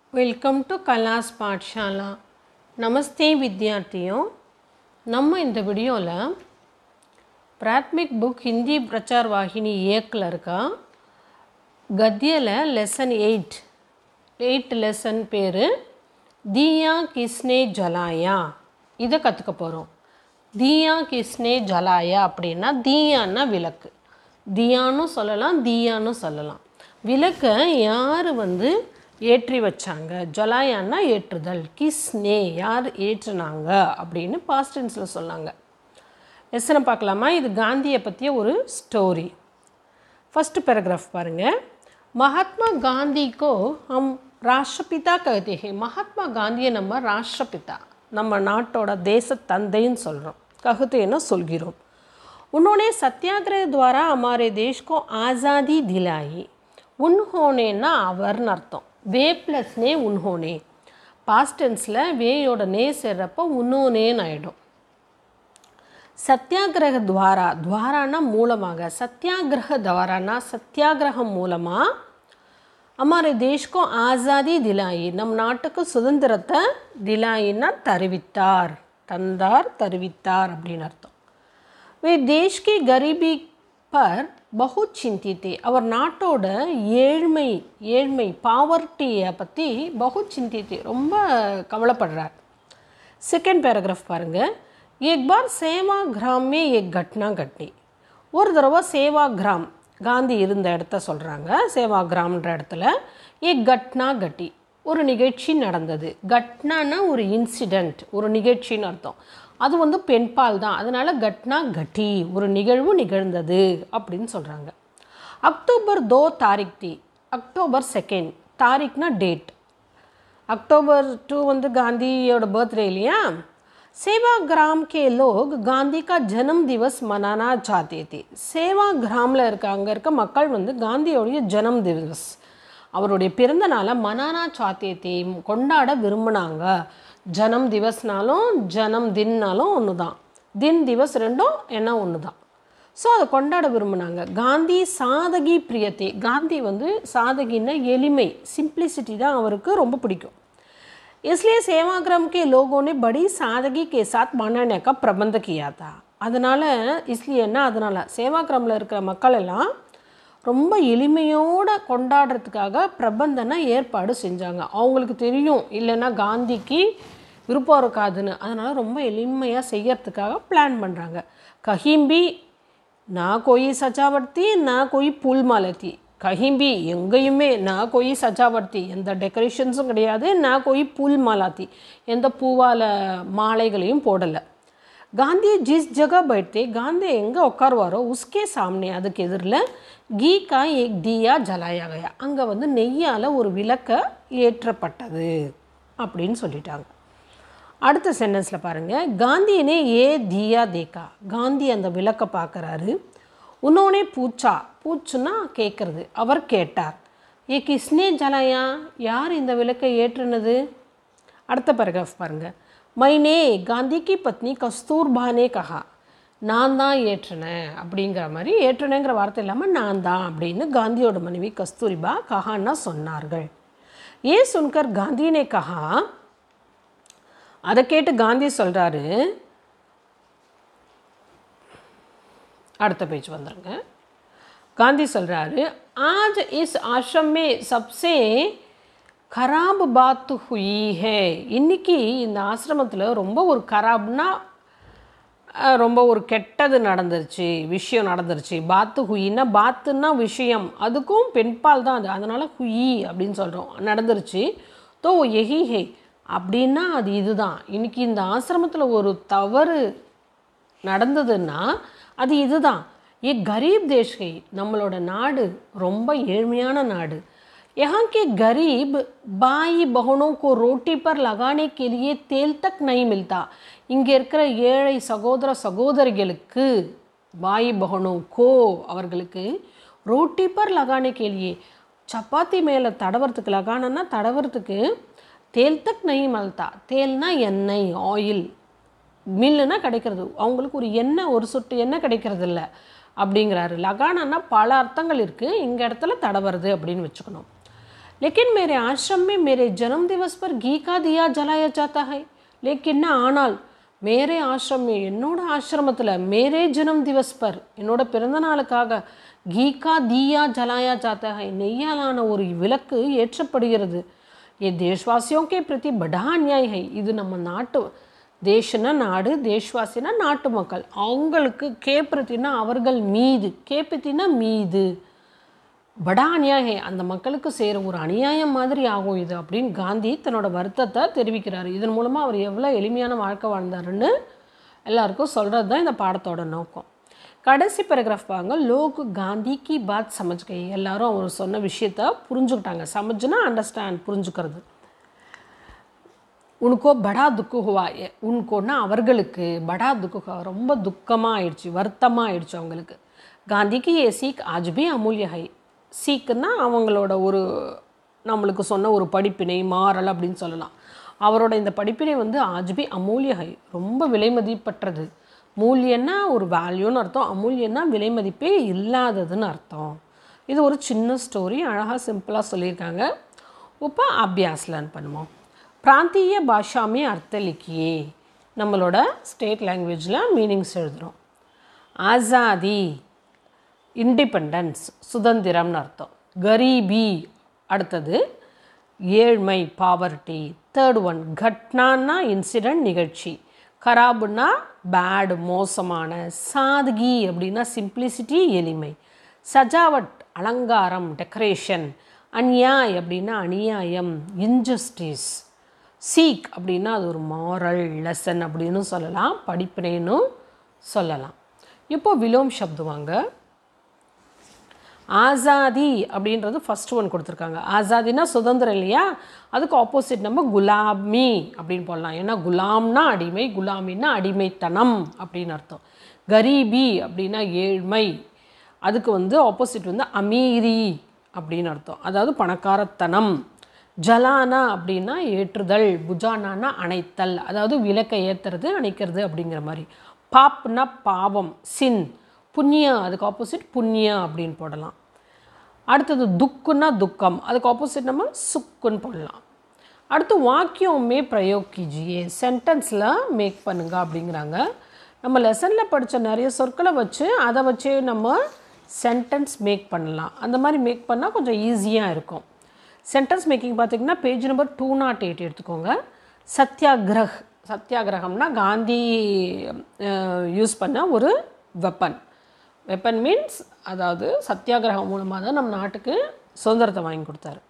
Welcome to ಕಲಾಸ್ ಪಾಠಶಾಲಾ ನಮಸ್ತೆ ವಿದ್ಯಾರ್ಥಿಯೋ நம்ம இந்த வீடியோவில் பிராத்மிக் புக் ஹிந்தி பிரச்சார் வாகினி ஏக்கில் இருக்கா கத்தியில் லெசன் எயிட் எயிட் லெசன் பேர் தியா கிஸ்னே ஜலாயா இதை கற்றுக்க போகிறோம் தியா கிஸ்னே ஜலாயா அப்படின்னா தீயான்னா விளக்கு தியான்னு சொல்லலாம் தீயான்னு சொல்லலாம் விளக்கை யார் வந்து ஏற்றி வச்சாங்க ஜலாயான்னா ஏற்றுதல் கிஸ்னே யார் ஏற்றுனாங்க அப்படின்னு பாஸ்டன்ஸில் சொன்னாங்க லெசனை பார்க்கலாமா இது காந்தியை பற்றிய ஒரு ஸ்டோரி ஃபஸ்ட்டு பேராகிராஃப் பாருங்கள் மகாத்மா காந்திக்கோ ஹம் ராஷ்டிரபிதா कहते हैं மகாத்மா காந்தியை நம்ம ராஷ்டிரபிதா நம்ம நாட்டோட தேச தந்தைன்னு சொல்கிறோம் ககுத்தேன்னு சொல்கிறோம் उन्होंने सत्याग्रह द्वारा हमारे देश को आज़ादी दिलाई உன்ஹோனேன்னா அவர்னு அர்த்தம் வே ப்ளஸ் நே உன்ஹோனே பாஸ்டென்ஸில் வேயோட நே சேர்றப்போ உன்னோனேன்னு ஆகிடும் சத்தியாகிரக துவாரா துவாரானா மூலமாக சத்தியாகிரக துவாரானா சத்தியாகிரகம் மூலமாக हमारे देश को ஆசாதி திலாயி நம் நாட்டுக்கு சுதந்திரத்தை திலாயின்னா தருவித்தார் தந்தார் தருவித்தார் அப்படின்னு அர்த்தம் वे देश की गरीबी पर बहुत चिंतित थे அவர் நாட்டோட ஏழ்மை ஏழ்மை பாவர்ட்டியை பற்றி பகுத் சிந்தித்து ரொம்ப கவலைப்படுறார் செகண்ட் பேராகிராஃப் பாருங்கள் एक बार சேவா கிராம் में एक घटना घटी ஒரு தடவை சேவா கிராம் காந்தி இருந்த இடத்த சொல்கிறாங்க சேவா கிராம்ன்ற இடத்துல ஏக் கட்னா கட்டி ஒரு நிகழ்ச்சி நடந்தது கட்னான்னா ஒரு இன்சிடெண்ட் ஒரு நிகழ்ச்சின்னு அர்த்தம் அது வந்து பெண்பால் தான் அதனால் கட்னா கட்டி ஒரு நிகழ்வு நிகழ்ந்தது அப்படின்னு சொல்கிறாங்க அக்டோபர் தோ தாரிக் தி அக்டோபர் செகண்ட் தாரிக்னா டேட் अक्टूबर टू வந்து காந்தியோட பர்த்டே இல்லையா सेवा ग्राम के लोग गांधी का जन्म दिवस मनाना चाहते थे சேவா கிராமில் இருக்க அங்கே இருக்க மக்கள் வந்து காந்தியோடைய ஜனம் திவஸ் அவருடைய பிறந்த நாளை மனானா சாத்தியத்தை கொண்டாட விரும்பினாங்க ஜனம் திவஸ்னாலும் ஜனம் தின்னாலும் ஒன்று தான் தின் திவஸ் ரெண்டும் என்ன ஒன்று தான் ஸோ அதை கொண்டாட விரும்பினாங்க காந்தி சாதகி பிரியத்தை காந்தி வந்து சாதகின்னா எளிமை சிம்பிளிசிட்டி தான் அவருக்கு ரொம்ப பிடிக்கும் इसलिए सेवाग्राम के लोगों ने बड़ी सादगी के साथ मनाने का प्रबंध किया था அதனால் இஸ்லியன்னா அதனால் சேவாகிராமில் இருக்கிற மக்கள் எல்லாம் ரொம்ப எளிமையோடு கொண்டாடுறதுக்காக பிரபந்தனை ஏற்பாடு செஞ்சாங்க அவங்களுக்கு தெரியும் இல்லைன்னா காந்திக்கு விருப்பம் இருக்காதுன்னு அதனால் ரொம்ப எளிமையாக செய்யறதுக்காக பிளான் பண்ணுறாங்க கஹிம்பி நான் கோயி சஜாவர்த்தி நான் கோயி புல் மாலத்தி கஹிம்பி எங்கேயுமே நான் கோயி சஜாவர்த்தி எந்த டெக்கரேஷன்ஸும் கிடையாது நான் கோயி புல் மாலாத்தி எந்த பூவால மாலைகளையும் போடலை காந்தி ஜிஸ் ஜகா பைட்டே காந்தி எங்கே உட்காருவாரோ உஸ்கே சாம்னே அதுக்கு எதிரில் கீ கா ஏக் தீயா ஜலாயா கயா அங்கே வந்து நெய்யால் ஒரு விளக்க ஏற்றப்பட்டது அப்படின்னு சொல்லிட்டாங்க அடுத்த சென்டென்ஸில் பாருங்கள் காந்தியனே ஏ தியா தேக்கா காந்தி அந்த விளக்கை பார்க்குறாரு உன்னோனே பூச்சா பூச்சுன்னா கேட்குறது அவர் கேட்டார் ஏ கிஸ்னே ஜலாயா யார் இந்த விளக்கை ஏற்றுனது அடுத்த பேராகிராஃப் பாருங்கள் மைனே காந்திக்கு பத்னி கஸ்தூர்பானே கஹா நான் தான் ஏற்றினேன் அப்படிங்கிற மாதிரி ஏற்றினேங்கிற வார்த்தை இல்லாமல் நான் தான் அப்படின்னு காந்தியோட மனைவி கஸ்தூரிபா கஹான்னா சொன்னார்கள் ஏ சுன்கர் காந்தினே கஹா அதை கேட்டு காந்தி சொல்கிறாரு அடுத்த பேஜ் வந்துருங்க காந்தி சொல்கிறாரு ஆஜ் இஸ் ஆஷ்ரம் மே சப்சே खराब बात हुई है இன்னைக்கு இந்த ஆசிரமத்தில் ரொம்ப ஒரு கராப்னா அஹ், ரொம்ப ஒரு கெட்டது நடந்துருச்சு விஷயம் நடந்துருச்சு பாத்து ஹுயின்னா பாத்துன்னா விஷயம் அதுக்கும் பெண்பால் தான் அது அதனால் ஹுயி அப்படின்னு சொல்கிறோம் நடந்துருச்சு தோ எஹி ஹே அப்படின்னா அது இதுதான் இன்னைக்கு இந்த ஆசிரமத்தில் ஒரு தவறு நடந்ததுன்னா அது இதுதான் ஏ கரீப் தேஷ் ஹை நம்மளோட நாடு ரொம்ப ஏழ்மையான நாடு यहाँ के गरीब बाई बहनों को रोटी पर लगाने के लिए तेल तक नहीं मिलता இங்கே இருக்கிற ஏழை சகோதர சகோதரிகளுக்கு பாய் பகனோ கோ அவர்களுக்கு ரோட்டி பர் லகானே கேலியே சப்பாத்தி மேலே தடவறதுக்கு லகானன்னா தடவறதுக்கு தேல் தக் நெய் மல்தா தேல்னா எண்ணெய் ஆயில் மில்லுனா கிடைக்கிறது அவங்களுக்கு ஒரு எண்ணெய் ஒரு சொட்டு எண்ணெய் கிடைக்கிறது இல்லை அப்படிங்கிறாரு லகானன்னா பல அர்த்தங்கள் இருக்குது இங்கே இடத்துல தடவறது அப்படின்னு வச்சுக்கணும் लेकिन मेरे आश्रम में मेरे जन्म दिवस पर घी का दिया जलाया जाता है लेकिन ஆனால் மேரே ஆசிரம் என்னோட ஆசிரமத்தில் மேரே ஜனம் திவஸ் பர் என்னோட பிறந்த நாளுக்காக கீகா தீயா ஜலாயா ஜாத்தா है நெய்யாலான ஒரு விளக்கு ஏற்றப்படுகிறது ये देशवासियों के प्रति बड़ा अन्याय है இது நம்ம நாட்டு தேசனா நாடு தேஷ்வாசினா நாட்டு மக்கள் அவங்களுக்கு கேப்ரத்தினா அவர்கள் மீது கேப்பத்தினா மீது படா அநியாயம் அந்த மக்களுக்கு செய்கிற ஒரு அநியாயம் மாதிரி ஆகும் இது அப்படின்னு காந்தி தன்னோட வருத்தத்தை தெரிவிக்கிறார் இதன் மூலமாக அவர் எவ்வளோ எளிமையான வாழ்க்கை வாழ்ந்தாருன்னு எல்லாருக்கும் சொல்கிறது தான் இந்த பாடத்தோட நோக்கம் கடைசி பேராகிராஃப் பாருங்க லோக் காந்தி கி பாத் சமஜ் கை எல்லாரும் அவர் சொன்ன விஷயத்த புரிஞ்சுக்கிட்டாங்க சமஜ்னா அண்டர்ஸ்டாண்ட் புரிஞ்சுக்கிறது உனக்கோ படா துக்கு ஹுவா எ- உனக்கோன்னா அவர்களுக்கு படா துக்கு ஹுவா ரொம்ப துக்கமாக ஆயிடுச்சு வருத்தமாக ஆயிடுச்சு அவங்களுக்கு காந்திக்கு ஏ சீக் ஆஜ் பி அமூல்ய ஹை சீக்குன்னா அவங்களோட ஒரு நம்மளுக்கு சொன்ன ஒரு படிப்பினை மாறல் அப்படின்னு சொல்லலாம் அவரோட இந்த படிப்பினை வந்து ஆஜ்பி அமூல்ய ஹை ரொம்ப விலைமதிப்பற்றது மூல்யன்னா ஒரு வேல்யூன்னு அர்த்தம் அமூல்யன்னா விலைமதிப்பே இல்லாததுன்னு அர்த்தம் இது ஒரு சின்ன ஸ்டோரி அழகாக சிம்பிளாக சொல்லியிருக்காங்க இப்போ அபியாஸ் லேர்ன் பண்ணுவோம் பிராந்திய பாஷாமே அர்த்த லிக்கியே நம்மளோட ஸ்டேட் லாங்குவேஜில் மீனிங்ஸ் எழுதுகிறோம் ஆசாதி இண்டிபெண்டன்ஸ் சுதந்திரம்னு அர்த்தம் கரீபி அடுத்தது ஏழ்மை பாவர்ட்டி தேர்ட் ஒன் கட்னான்னா இன்சிடெண்ட் நிகழ்ச்சி கராபுன்னா பேடு மோசமான சாதகி அப்படின்னா சிம்பிளிசிட்டி எளிமை சஜாவட் அலங்காரம் டெக்கரேஷன் அநியாய் அப்படின்னா அநியாயம் இன்ஜஸ்டிஸ் சீக் அப்படின்னா அது ஒரு மாரல் லெசன் அப்படின்னு சொல்லலாம் படிப்பினைன்னு சொல்லலாம் இப்போ விலோம் சப்துவாங்க ஆசாதி அப்படின்றது ஃபர்ஸ்ட் ஒன் கொடுத்துருக்காங்க ஆசாதினா சுதந்திரம் இல்லையா அதுக்கு ஆப்போசிட் நம்ம குலாமி அப்படின்னு போடலாம் ஏன்னா குலாம்னா அடிமை குலாமின்னா அடிமைத்தனம் அப்படின்னு அர்த்தம் கரீபி அப்படின்னா ஏழ்மை அதுக்கு வந்து ஆப்போசிட் வந்து அமீரி அப்படின்னு அர்த்தம் அதாவது பணக்காரத்தனம் ஜலானா அப்படின்னா ஏற்றுதல் புஜானானா அணைத்தல் அதாவது விளக்கை ஏற்றுறது அணைக்கிறது அப்படிங்கிற மாதிரி பாப்னா பாவம் சின் புண்ணியா அதுக்கு ஆப்போசிட் புண்ணியா அப்படின்னு போடலாம் அடுத்தது துக்குன்னா துக்கம் அதுக்கு ஆப்போசிட் நம்ம சுக்குன்னு போடலாம் அடுத்து வாக்கியமே பிரயோக் கீஜியே சென்டென்ஸில் மேக் பண்ணுங்க அப்படிங்கிறாங்க நம்ம லெசனில் படித்த நிறைய சொற்களை வச்சு அதை வச்சே நம்ம சென்டென்ஸ் மேக் பண்ணலாம் அந்த மாதிரி மேக் பண்ணால் கொஞ்சம் ஈஸியாக இருக்கும் சென்டென்ஸ் மேக்கிங் பார்த்தீங்கன்னா page number two not eight எடுத்துக்கோங்க சத்யாகிரக் சத்யாகிரகம்னா காந்தி யூஸ் பண்ண ஒரு வெப்பன் வெப்பன் மீன்ஸ் அதாவது சத்தியாகிரகம் மூலமாக தான் நம்ம நாட்டுக்கு சுதந்திரத்தை வாங்கி கொடுத்தாரு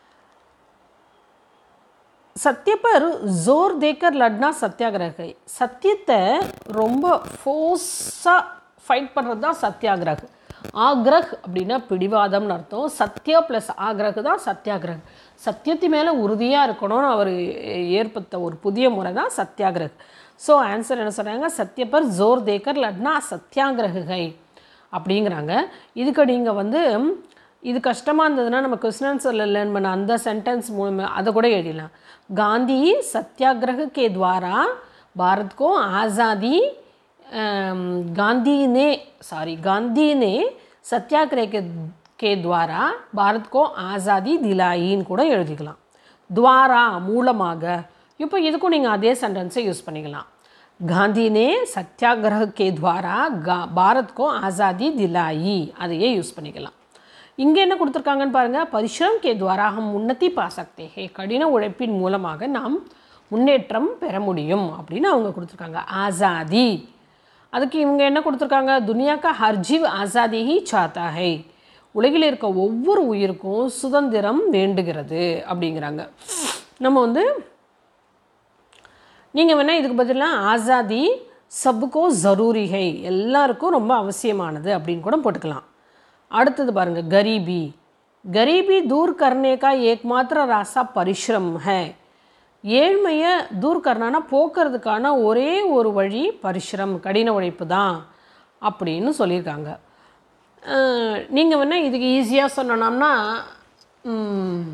சத்திய पर जोर देकर लड़ना सत्याग्रह है சத்தியத்தை ரொம்ப ஃபோர்ஸாக ஃபைட் பண்ணுறது தான் சத்தியாகிரக் ஆக்ரக் அப்படின்னா பிடிவாதம்னு அர்த்தம் சத்யா ப்ளஸ் ஆக்ரக் தான் சத்தியாகிரக் சத்தியத்து மேலே உறுதியாக இருக்கணும்னு அவர் ஏற்படுத்த ஒரு புதிய முறை தான் சத்தியாகிரக் ஸோ ஆன்சர் என்ன சொல்கிறாங்க சத்திய पर जोर देकर लड़ना सत्याग्रह है அப்படிங்கிறாங்க இதுக்கு நீங்கள் வந்து இது கஷ்டமாக இருந்ததுன்னா நம்ம கொஸ்டின் ஆன்சரில் லேர்ன் பண்ண அந்த சென்டென்ஸ் மூலமாக அதை கூட எழுதிடலாம் காந்தி सत्याग्रह के द्वारा भारत को आज़ादी अम, गांधी ने सॉरी गांधी ने सत्याग्रह के के द्वारा भारत को आज़ादी दिलाईன்னு கூட எழுதிக்கலாம் துவாரா மூலமாக இப்போ இதுக்கும் நீங்கள் அதே சென்டென்ஸை யூஸ் பண்ணிக்கலாம் गांधी ने सत्याग्रह के द्वारा गा- भारत को आज़ादी दिलाई அதையே யூஸ் பண்ணிக்கலாம் இங்கே என்ன கொடுத்துருக்காங்கன்னு பாருங்கள் பரிசிரம் கே துவாரா ஹம் உன்னதி பா சக்தே ஹே கடின உழைப்பின் மூலமாக நாம் முன்னேற்றம் பெற முடியும் அப்படின்னு அவங்க கொடுத்துருக்காங்க ஆசாதி அதுக்கு இவங்க என்ன கொடுத்துருக்காங்க துனியாக்கா ஹர் ஜீவ் ஆசாதி ஹி சாத்தா ஹை உலகில் இருக்க ஒவ்வொரு உயிருக்கும் சுதந்திரம் வேண்டுகிறது அப்படிங்கிறாங்க நம்ம வந்து நீங்கள் வேணால் இதுக்கு பதிலாக ஆசாதி சப்புக்கோ ஜரூரி ஹை எல்லாருக்கும் ரொம்ப அவசியமானது அப்படின்னு கூட போட்டுக்கலாம் அடுத்தது பாருங்கள் கரீபி கரீபி தூர் கர்னே கா ஏக்மாத்திர ராசா பரிஷ்ரம் ஹே ஏழ்மையை தூர் கர்னானா போக்குறதுக்கான ஒரே ஒரு வழி பரிஷ்ரம் கடின உழைப்பு தான் அப்படின்னு சொல்லியிருக்காங்க நீங்கள் வேணால் இதுக்கு ஈஸியாக சொன்னோம்னா ம்,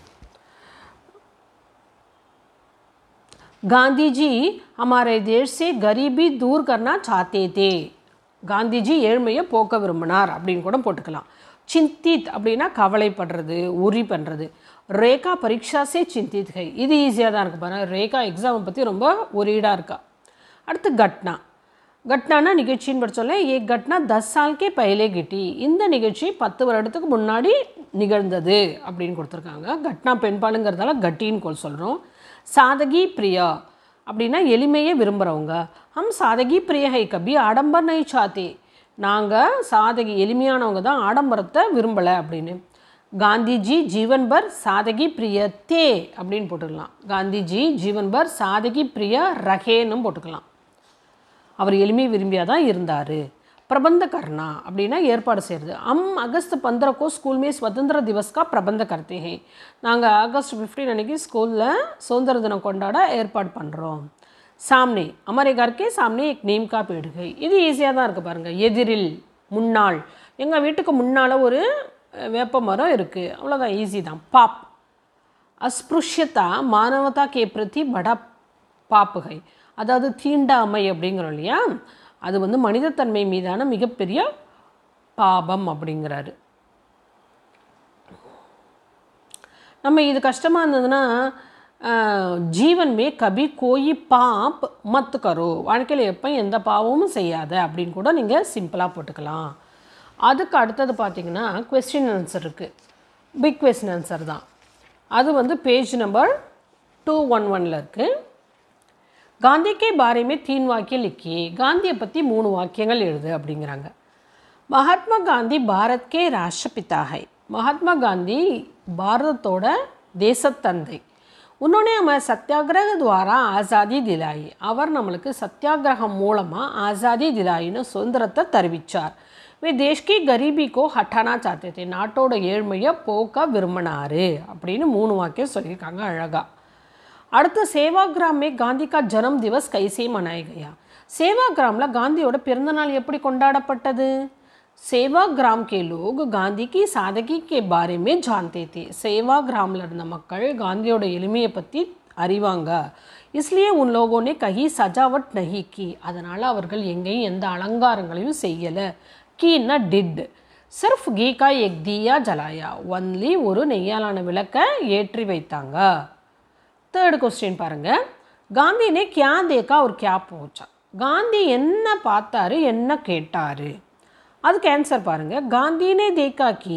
गांधी जी हमारे देश से गरीबी दूर करना चाहते थे காந்திஜி ஏழ்மையை போக்க விரும்பினார் அப்படின்னு கூட போட்டுக்கலாம் சிந்தித் அப்படின்னா கவலைப்படுறது உரி பண்ணுறது ரேகா பரீட்சா சே சிந்தித் கை இது ஈஸியாக தான் இருக்கு பாருங்க ரேகா எக்ஸாமை பற்றி ரொம்ப ஒரீடாக இருக்கா அடுத்து கட்னா கட்னானா நிகழ்ச்சின்னு படிச்சோம்ல ஏ கட்னா தஸ் சால்கே பயிலே கிட்டி இந்த நிகழ்ச்சி பத்து வருடத்துக்கு முன்னாடி நிகழ்ந்தது அப்படின்னு கொடுத்துருக்காங்க கட்னா பெண்பாலுங்கிறதால கட்டின்னு கொள் சொல்கிறோம் சாதகி பிரியா அப்படின்னா எளிமையை விரும்புகிறவங்க ஹம் சாதகி பிரிய ஹை கபி ஆடம்பர் நை சாத்தே நாங்கள் சாதகி எளிமையானவங்க தான் ஆடம்பரத்தை விரும்பலை அப்படின்னு காந்திஜி ஜீவன் பர் சாதகி பிரிய தே அப்படின்னு போட்டுக்கலாம் காந்திஜி ஜீவன் பர் சாதகி பிரிய ரகேன்னு போட்டுக்கலாம் அவர் எளிமை விரும்பியாக தான் இருந்தார் பிரபந்த கர்ணா அப்படின்னா ஏற்பாடு செய்கிறது அம் அகஸ்ட் பந்திர கோ ஸ்கூல் மே சுதந்திர திவஸ்கா பிரபந்த கர்த்தே ஹே நாங்கள் ஆகஸ்ட் ஃபிஃப்டீன் அன்னைக்கு ஸ்கூலில் சுதந்திர தினம் கொண்டாட ஏற்பாடு பண்ணுறோம் சாம்னே அமரே கர்க்கே சாம்னே எக் நேம்கா பேடுகை இது ஈஸியாக தான் இருக்குது பாருங்கள் எதிரில் முன்னாள் எங்கள் வீட்டுக்கு முன்னால் ஒரு அஹ், வேப்ப மரம் இருக்குது அவ்வளோதான் ஈஸி தான் பாப் அஸ்பிருஷ்யதா மானவதா கே பிரதி பட பாப்புகை அதாவது தீண்டாமை அப்படிங்கிறோம் இல்லையா அது வந்து மனிதத்தன்மை மீதான மிகப்பெரிய பாபம் அப்படிங்கிறாரு நம்ம இது கஷ்டமாக இருந்ததுன்னா அஹ், ஜீவன் மே கபி கோயி பாப் மத்து கரோ வாழ்க்கையில் எப்போ எந்த பாவமும் செய்யாத அப்படின்னு கூட நீங்கள் சிம்பிளாக போட்டுக்கலாம் அதுக்கு அடுத்தது பார்த்தீங்கன்னா கொஸ்டின் ஆன்சர் இருக்குது பிக் கொஸ்டின் ஆன்சர் தான் அது வந்து பேஜ் நம்பர் டூ ஒன் ஒனில் இருக்குது காந்தி கே பாரே மே தீன் வாக்கியம் லிக்கியே காந்தியை பற்றி மூணு வாக்கியங்கள் எழுது அப்படிங்கிறாங்க மகாத்மா காந்தி பாரத் கே ராஷ்டிரபிதா ஹை மகாத்மா காந்தி பாரதத்தோட தேசத்தந்தை உன்னோடனே நம்ம சத்தியாகிரக துவாரா ஆசாதி திலாயி அவர் நம்மளுக்கு சத்தியாகிரகம் மூலமாக ஆசாதி திலாயின்னு சுதந்திரத்தை தெரிவித்தார் வே தேஷ்கி கரீபி கோ ஹட்டானா சாத்தியத்தை நாட்டோட ஏழ்மையை போக்க விரும்பினாரு அப்படின்னு மூணு வாக்கியம் சொல்லியிருக்காங்க அழகா அடுத்து சேவாகிராம் மே காந்தி கா ஜனம் திவஸ் கைசே மனாய கயா சேவாகிராமில் காந்தியோட பிறந்தநாள் எப்படி கொண்டாடப்பட்டது சேவாகிராம் கே லோக் காந்தி கி சாதகி கே பாரே மே ஜான்தே தே சேவாகிராமில் இருந்த மக்கள் காந்தியோட எளிமையை பற்றி அறிவாங்க इसलिए உன் லோகோं ने கஹி சஜாவட் நஹி கி அதனால் அவர்கள் எங்கேயும் எந்த அலங்காரங்களையும் செய்யலை கீன்னா டிட் சிர்ஃப் கீ கா எக் தியா ஜலாயா ஒன்லி ஒரு நெய்யாலான விளக்கை ஏற்றி வைத்தாங்க தேர்டு கொஸ்டின் பாருங்க காந்தி ने क्या देखा और क्या पूछा காந்தி என்ன பார்த்தாரு என்ன கேட்டாரு அதுக்கு ஆன்சர் பாருங்க காந்தி ने देखा कि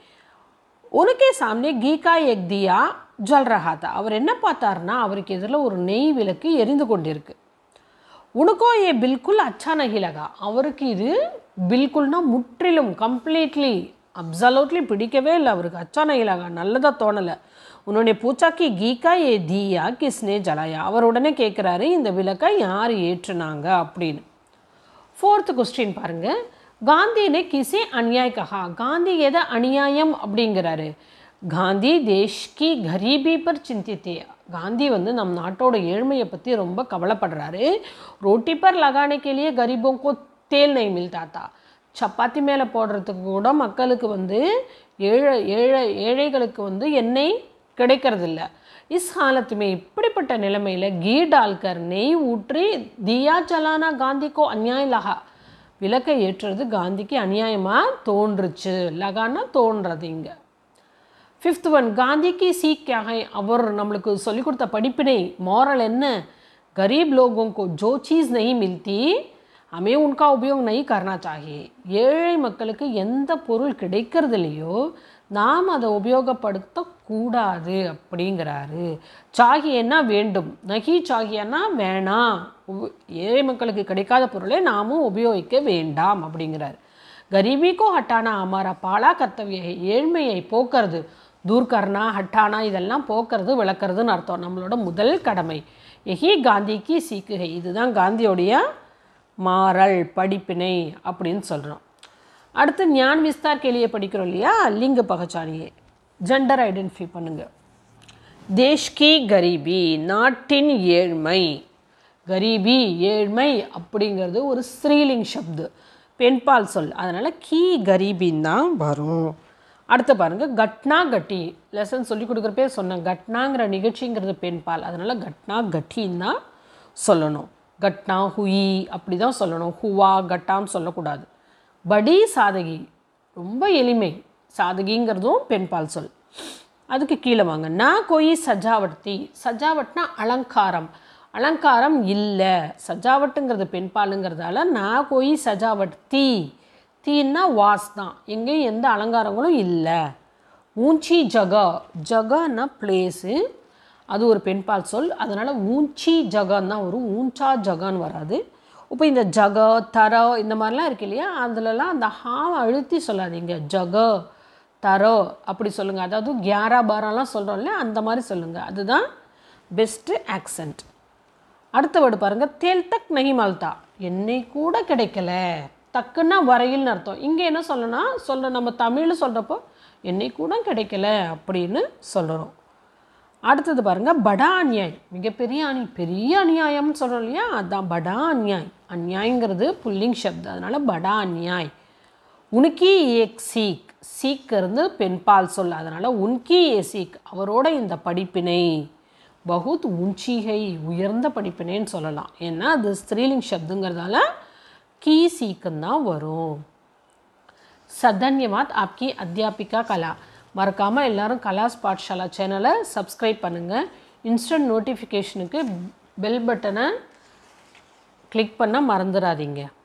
உனக்கே சாமனே கீகா எக் தியா ஜல் ரஹா தா அவர் என்ன பார்த்தாருன்னா அவருக்கு எதிரில் ஒரு நெய் விளக்கு எரிந்து கொண்டிருக்கு உனக்கோ ஏ பில்குல் அச்சா நகி லகா அவருக்கு இது பில்குல்னா முற்றிலும் கம்ப்ளீட்லி அப்சலூட்லி பிடிக்கவே இல்லை அவருக்கு அச்சா நகி லகா நல்லதாக தோணலை உன்னுடைய பூச்சாக்கி கீகா ஏ தீயா கிஸ்னே ஜலாயா அவர் உடனே கேட்குறாரு இந்த விளக்கை யார் ஏற்றுனாங்க அப்படின்னு ஃபோர்த்து கொஸ்டின் பாருங்க காந்தினே கிசே அநியாய் கஹா காந்தி எதை அநியாயம் அப்படிங்கிறாரு காந்தி தேஷ் கி கரீபி பர் சிந்தித்தே காந்தி வந்து நம் நாட்டோட ஏழ்மையை பற்றி ரொம்ப கவலைப்படுறாரு ரோட்டி பர் லகானே கேலியே கரீபோं को தேல் நெய் மில்தா தா சப்பாத்தி மேலே போடுறதுக்கு கூட மக்களுக்கு வந்து ஏழை ஏழை ஏழைகளுக்கு வந்து எண்ணெய் கிடைக்கிறதில்ல இஸ் ஹாலத்துமே இப்படிப்பட்ட நிலைமையில் கீ டால்கர் நெய் ஊற்றி தியா ஜலானா காந்திக்கோ அந்நியாய லகா விளக்கை ஏற்றுறது காந்திக்கு அநியாயமாக தோன்றுச்சு லகான்னா தோன்றது இங்கே ஃபிஃப்த் ஒன் காந்திக்கு சீக்கியாக அவர் நம்மளுக்கு சொல்லிக் கொடுத்த படிப்பினை மாரல் என்ன கரீப் லோகோं को जो चीज़ नहीं मिलती हमें उनका उपयोग नहीं करना चाहिए ஏழை மக்களுக்கு எந்த பொருள் கிடைக்கிறது இல்லையோ நாம் அதை உபயோகப்படுத்தக்கூடாது அப்படிங்கிறாரு சாகியன்னா வேண்டும் நகி சாகியன்னா வேணாம் உப- ஏழை மக்களுக்கு கிடைக்காத பொருளை நாமும் உபயோகிக்க வேண்டாம் அப்படிங்கிறார் கரீபிக்கோ ஹட்டானா அமாரா பாலா கர்த்தவிய ஹை. ஏழ்மையை போக்குறது தூர்கர்னா ஹட்டானா இதெல்லாம் போக்குறது விளக்குறதுன்னு அர்த்தம் நம்மளோட முதல் கடமை எஹி காந்திக்கு சீக்குகை இதுதான் காந்தியோடைய மாறல் படிப்பினை அப்படின்னு சொல்கிறோம் அடுத்து ஞான் விஸ்தார் கேலியை படிக்கிறோம் இல்லையா லிங்க பகச்சானியே ஜெண்டர் ஐடென்டிஃபை பண்ணுங்க தேஷ் கி கரீபி நாட்டின் ஏழ்மை கரீபி ஏழ்மை அப்படிங்கிறது ஒரு ஸ்ரீலிங் சப்து பெண்பால் சொல் அதனால் கீ கரீபின்னு தான் வரும் அடுத்து பாருங்க கட்னா கட்டி லெசன் சொல்லி கொடுக்குறப்பே சொன்னேன் கட்னாங்கிற நிகழ்ச்சிங்கிறது பெண்பால் அதனால் கட்னா கட்டின்னு தான் சொல்லணும் கட்னா ஹுயி அப்படி தான் சொல்லணும் ஹுவா கட்டான்னு சொல்லக்கூடாது படி சாதகி ரொம்ப எளிமை சாதகிங்கிறதும் பெண்பால் சொல் அதுக்கு கீழே வாங்க நான் கோயி சஜாவட்தி சஜாவட்னா அலங்காரம் அலங்காரம் இல்லை சஜாவட்டுங்கிறது பெண்பாலுங்கிறதால நான் கோயி சஜாவட் தீ தீன்னா வாஸ் தான் எங்கேயும் எந்த அலங்காரங்களும் இல்லை ஊஞ்சி ஜக ஜகன்னா பிளேஸு அது ஒரு பெண்பால் சொல் அதனால் ஊஞ்சி ஜகன் தான் வரும் ஊஞ்சா ஜகான்னு வராது இப்போ இந்த ஜக தர இந்த மாதிரிலாம் இருக்கு இல்லையா அதுலலாம் அந்த ஹாவை அழுத்தி சொல்லாதீங்க ஜக தரோ அப்படி சொல்லுங்கள் அதாவது கியாரா பாராலாம் சொல்கிறோம் இல்லையா அந்த மாதிரி சொல்லுங்கள் அதுதான் பெஸ்ட்டு ஆக்சண்ட் அடுத்த வேர்டு பாருங்கள் தேல் தக் நகி மல்தா என்னை கூட கிடைக்கல தக்குன்னா வரையில்னு அர்த்தம் இங்கே என்ன சொல்லணும்னா சொல்ல நம்ம தமிழில் சொல்கிறப்போ என்னை கூட கிடைக்கல அப்படின்னு சொல்கிறோம் அடுத்தது பாருங்கள் படா அநியாய் மிகப்பெரிய அணி பெரிய அநியாயம்னு சொல்கிறோம் இல்லையா அதுதான் படா அநியாய் அநியாயங்கிறது புல்லிங் சப்து அதனால் படா அநியாய் உனக்கி ஏக் சீக் சீக் இருந்து பெண்பால் சொல் அதனால் உன்கி ஏ சீக் அவரோட இந்த படிப்பினை பகுத் உஞ்சிகை உயர்ந்த படிப்பினைன்னு சொல்லலாம் ஏன்னா அது ஸ்திரீலிங் சப்துங்கிறதால கீ சீக்குன்னு தான் வரும் சதன்யவாத் ஆப்கி அத்தியாபிகா கலா மறக்காமல் எல்லாரும் கலாஸ் பாட்ஷாலா சேனலை சப்ஸ்கிரைப் பண்ணுங்கள் இன்ஸ்டன்ட் நோட்டிஃபிகேஷனுக்கு பெல் பட்டனை கிளிக் பண்ண மறந்துடாதீங்க